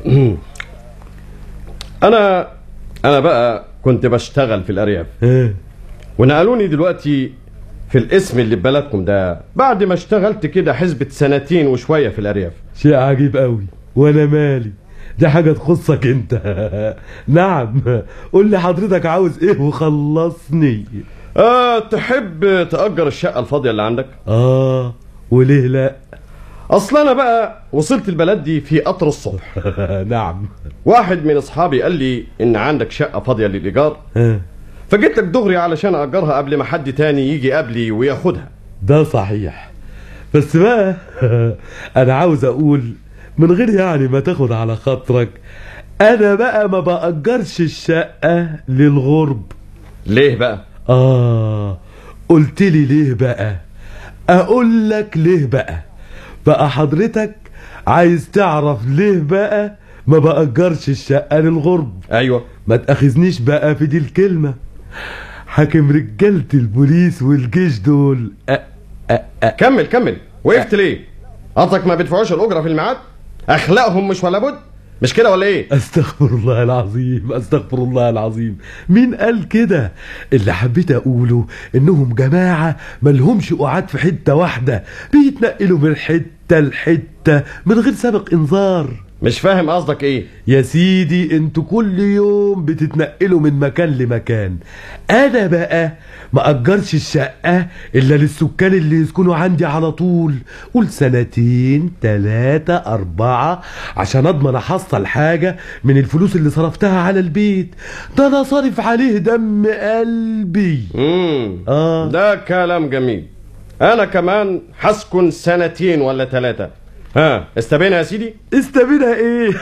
انا انا بقى كنت بشتغل في الارياف ها ونقلوني دلوقتي في الاسم اللي في بلدكم ده بعد ما اشتغلت كده حسبة سنتين وشوية في الارياف شيء عجيب قوي وانا مالي دي حاجة تخصك انت نعم قول لي حضرتك عاوز ايه وخلصني آه تحب تأجر الشقة الفاضية اللي عندك اه وليه لا اصل انا بقى وصلت البلد دي في قطر الصبح نعم واحد من اصحابي قال لي ان عندك شقة فاضية للايجار ها فجيت لك دغري علشان اجرها قبل ما حد تاني يجي قبلي وياخدها ده صحيح بس بقى انا عاوز اقول من غير يعني ما تاخد على خاطرك انا بقى ما بأجرش الشقة للغرب ليه بقى اه قلت لي ليه بقى اقول لك ليه بقى بقى حضرتك عايز تعرف ليه بقى ما بأجرش الشقة للغرب ايوه ما تأخذنيش بقى في دي الكلمة حاكم رجالة البوليس والجيش دول أ أ أ كمل كمل وقفت ليه قصدك ما بيدفعوش الاجره في الميعاد اخلاقهم مش ولا بد مش كده ولا ايه استغفر الله العظيم استغفر الله العظيم مين قال كده اللي حبيت اقوله انهم جماعة ملهمش قعاد في حتة واحدة بيتنقلوا من حتة لحتة من غير سابق انذار مش فاهم قصدك ايه يا سيدي انتوا كل يوم بتتنقلوا من مكان لمكان انا بقى ما اجرش الشقة الا للسكان اللي يسكنوا عندي على طول قول سنتين تلاتة اربعة عشان اضمن احصل حاجة من الفلوس اللي صرفتها على البيت ده انا صارف عليه دم قلبي امم آه. ده كلام جميل انا كمان هسكن سنتين ولا ثلاثة ها استبينا يا سيدي استبينا ايه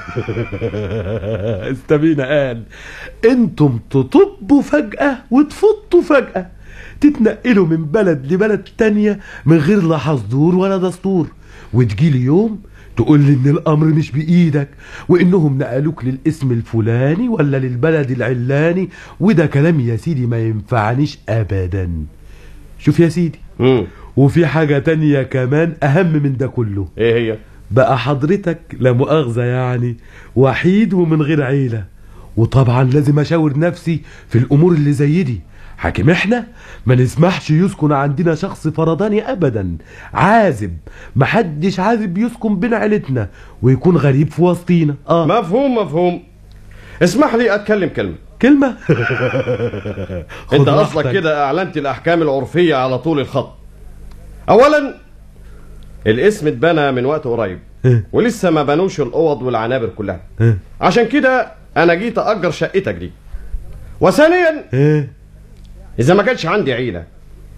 استبينا قال انتم تطبوا فجأة وتفضوا فجأة تتنقلوا من بلد لبلد تانية من غير لا حصدور ولا دستور وتجيلي يوم تقول لي ان الامر مش بايدك وانهم نقلوك للاسم الفلاني ولا للبلد العلاني وده كلام يا سيدي ما ينفعنيش ابدا شوف يا سيدي امم وفي حاجة تانية كمان اهم من ده كله ايه هي بقى حضرتك لا مؤاخذة يعني وحيد ومن غير عيلة وطبعا لازم اشاور نفسي في الامور اللي زي دي حاكم احنا ما نسمحش يسكن عندنا شخص فرداني ابدا عازب محدش عازب يسكن بين عيلتنا ويكون غريب في وسطينا اه مفهوم مفهوم اسمح لي اتكلم كلمة كلمة خد انت اصلك راحتك. كده اعلنت الاحكام العرفية على طول الخط اولا الاسم اتبنى من وقت قريب اه، ولسه ما بنوش الاوض والعنابر كلها اه، عشان كده انا جيت اجر شقتك دي وثانيا اه، اذا ما كانش عندي عيله